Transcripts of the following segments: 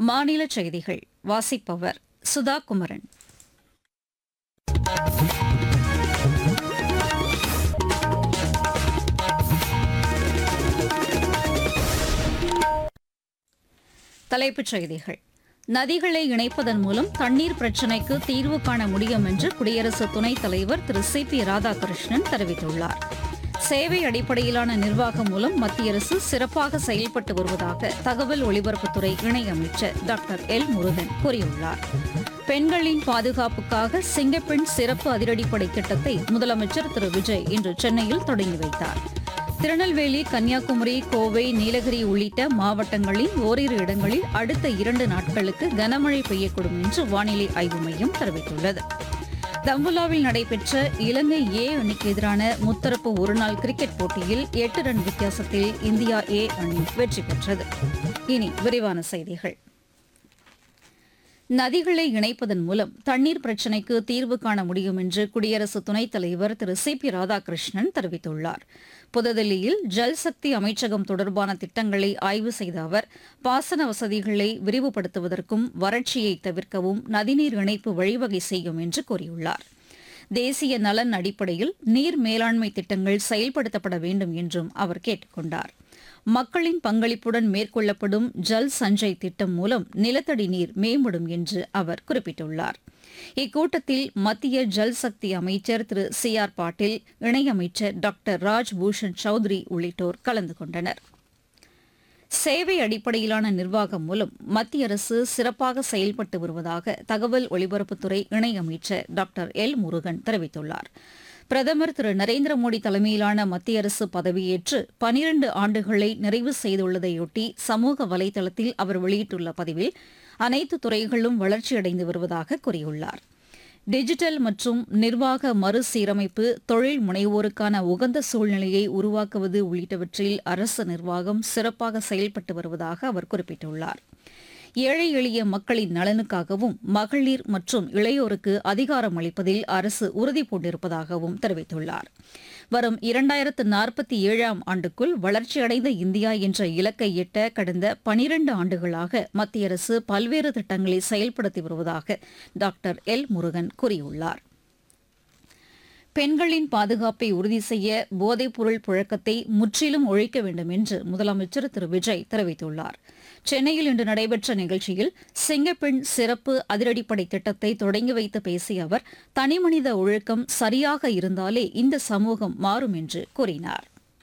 மாநில செய்திகள் வாசிப்பவர் சுதா குமரன் தலைப்புச் செய்திகள் நதிகளை இணைப்பதன் மூலம் தண்ணீர் பிரச்சினைக்கு தீர்வு காண முடியும் என்று குடியரசு துணைத் தலைவர் திரு சி பி ராதாகிருஷ்ணன் தெரிவித்துள்ளார் சேவை அடிப்படையிலான நிர்வாகம் மூலம் மத்திய அரசு சிறப்பாக செயல்பட்டு வருவதாக தகவல் ஒலிபரப்புத்துறை இணையமைச்சர் டாக்டர் எல் முருகன் கூறியுள்ளார் பெண்களின் பாதுகாப்புக்காக சிங்கப்பெண் சிறப்பு அதிரடிப்படை திட்டத்தை முதலமைச்சர் திரு விஜய் இன்று சென்னையில் தொடங்கி வைத்தார் திருநெல்வேலி கன்னியாகுமரி கோவை நீலகிரி உள்ளிட்ட மாவட்டங்களில் ஓரிரு இடங்களில் அடுத்த இரண்டு நாட்களுக்கு கனமழை பெய்யக்கூடும் என்று வானிலை ஆய்வு மையம் தெரிவித்துள்ளது தம்புலாவில் நடைபெற்ற இலங்கை ஏ அணிக்கு எதிரான முத்தரப்பு ஒருநாள் கிரிக்கெட் போட்டியில் எட்டு ரன் வித்தியாசத்தில் இந்தியா ஏ அணி வெற்றி பெற்றது இனி விரிவான செய்திகள் நதிகளை இணைப்பதன் மூலம் தண்ணீர் பிரச்சினைக்கு தீர்வு காண முடியும் என்று குடியரசு துணைத் தலைவர் திரு சி பி ராதாகிருஷ்ணன் தெரிவித்துள்ளார் புதுதில்லியில் ஜல் சக்தி அமைச்சகம் தொடர்பான திட்டங்களை ஆய்வு செய்த அவர் பாசன வசதிகளை விரிவுபடுத்துவதற்கும் வறட்சியை தவிர்க்கவும் நதிநீர் இணைப்பு வழிவகை செய்யும் என்று கூறியுள்ளார் தேசிய நலன் அடிப்படையில் நீர் மேலாண்மை திட்டங்கள் செயல்படுத்தப்பட வேண்டும் என்றும் அவர் கேட்டுக் கொண்டார் மக்களின் பங்களிப்புடன் மேற்கொள்ளப்படும் ஜல் சஞ்சய் திட்டம் மூலம் நிலத்தடி நீர் மேம்படும் என்று அவர் குறிப்பிட்டுள்ளார் இக்கூட்டத்தில் மத்திய ஜல் சக்தி அமைச்சர் திரு சி ஆர் பாட்டீல் இணையமைச்சர் டாக்டர் ராஜ்பூஷன் சௌத்ரி உள்ளிட்டோர் கலந்து கொண்டனர் சேவை அடிப்படையிலான நிர்வாகம் மூலம் மத்திய அரசு சிறப்பாக செயல்பட்டு வருவதாக தகவல் ஒலிபரப்புத்துறை இணையமைச்சர் டாக்டர் எல் முருகன் தெரிவித்துள்ளார் பிரதமர் திரு நரேந்திர மோடி தலைமையிலான மத்திய அரசு பதவியேற்று பனிரண்டு ஆண்டுகளை நிறைவு செய்துள்ளதையொட்டி சமூக வலைதளத்தில் அவர் வெளியிட்டுள்ள பதிவில் அனைத்து துறைகளும் வளர்ச்சியடைந்து வருவதாக கூறியுள்ளார் டிஜிட்டல் மற்றும் நிர்வாக மறுசீரமைப்பு தொழில் முனைவோருக்கான உகந்த சூழ்நிலையை உருவாக்குவது உள்ளிட்டவற்றில் அரசு நிர்வாகம் சிறப்பாக செயல்பட்டு வருவதாக அவர் குறிப்பிட்டுள்ளார் ஏழை எளிய மக்களின் நலனுக்காகவும் மகளிர் மற்றும் இளையோருக்கு அதிகாரம் அளிப்பதில் அரசு உறுதி பூண்டிருப்பதாகவும் தெரிவித்துள்ளார் வரும் இரண்டாயிரத்து நாற்பத்தி ஏழாம் ஆண்டுக்குள் வளர்ச்சியடைந்த இந்தியா என்ற இலக்கை எட்ட கடந்த பனிரண்டு ஆண்டுகளாக மத்திய அரசு பல்வேறு திட்டங்களை செயல்படுத்தி வருவதாக டாக்டர் எல் முருகன் கூறியுள்ளார் பெண்களின் பாதுகாப்பை உறுதி செய்ய போதைப்பொருள் புழக்கத்தை முற்றிலும் ஒழிக்க வேண்டும் என்று முதலமைச்சர் திரு விஜய் தெரிவித்துள்ளார் சென்னையில் இன்று நடைபெற்ற நிகழ்ச்சியில் சிங்கப்பெண் சிறப்பு அதிரடிப்படை திட்டத்தை தொடங்கி வைத்து பேசிய அவர் தனிமனித ஒழுக்கம் சரியாக இருந்தாலே இந்த சமூகம் மாறும் என்று கூறினார்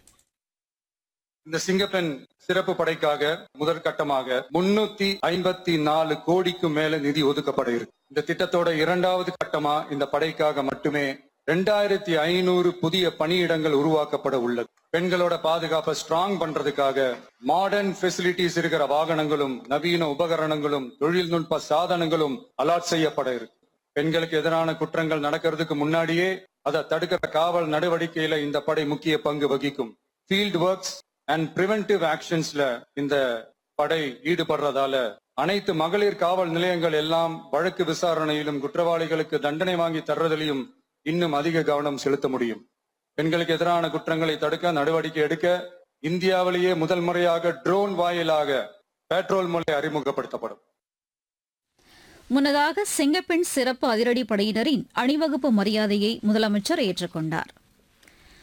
இந்த சிங்கப்பெண் சிறப்பு படைக்காக முதற்கட்டமாக முன்னூத்தி ஐம்பத்தி நாலு கோடிக்கு மேல நிதி ஒதுக்கப்பட இருக்கு இந்த திட்டத்தோட இரண்டாவது கட்டமா இந்த படைக்காக மட்டுமே ரெண்டாயிரத்தி ஐநூறு புதிய பணியிடங்கள் உருவாக்கப்பட உள்ளது பெண்களோட பாதுகாப்பை ஸ்ட்ராங் பண்றதுக்காக மாடர்ன் ஃபெசிலிட்டிஸ் இருக்கிற வாகனங்களும் நவீன உபகரணங்களும் தொழில்நுட்ப சாதனங்களும் அலாட் செய்யப்பட இருக்கு பெண்களுக்கு எதிரான குற்றங்கள் நடக்கிறதுக்கு முன்னாடியே அதை தடுக்கிற காவல் நடவடிக்கையில இந்த படை முக்கிய பங்கு வகிக்கும் ஃபீல்ட் ஒர்க்ஸ் அண்ட் பிரிவென்டிவ் ஆக்ஷன்ஸ்ல இந்த படை ஈடுபடுறதால அனைத்து மகளிர் காவல் நிலையங்கள் எல்லாம் வழக்கு விசாரணையிலும் குற்றவாளிகளுக்கு தண்டனை வாங்கி தர்றதிலையும் இன்னும் அதிக கவனம் செலுத்த முடியும் பெண்களுக்கு எதிரான குற்றங்களை தடுக்க நடவடிக்கை எடுக்க இந்தியாவிலேயே முதல் முறையாக ட்ரோன் வாயிலாக பெட்ரோல் முறை அறிமுகப்படுத்தப்படும் முன்னதாக சிங்கப்பெண் சிறப்பு அதிரடி படையினரின் அணிவகுப்பு மரியாதையை முதலமைச்சர் ஏற்றுக்கொண்டார்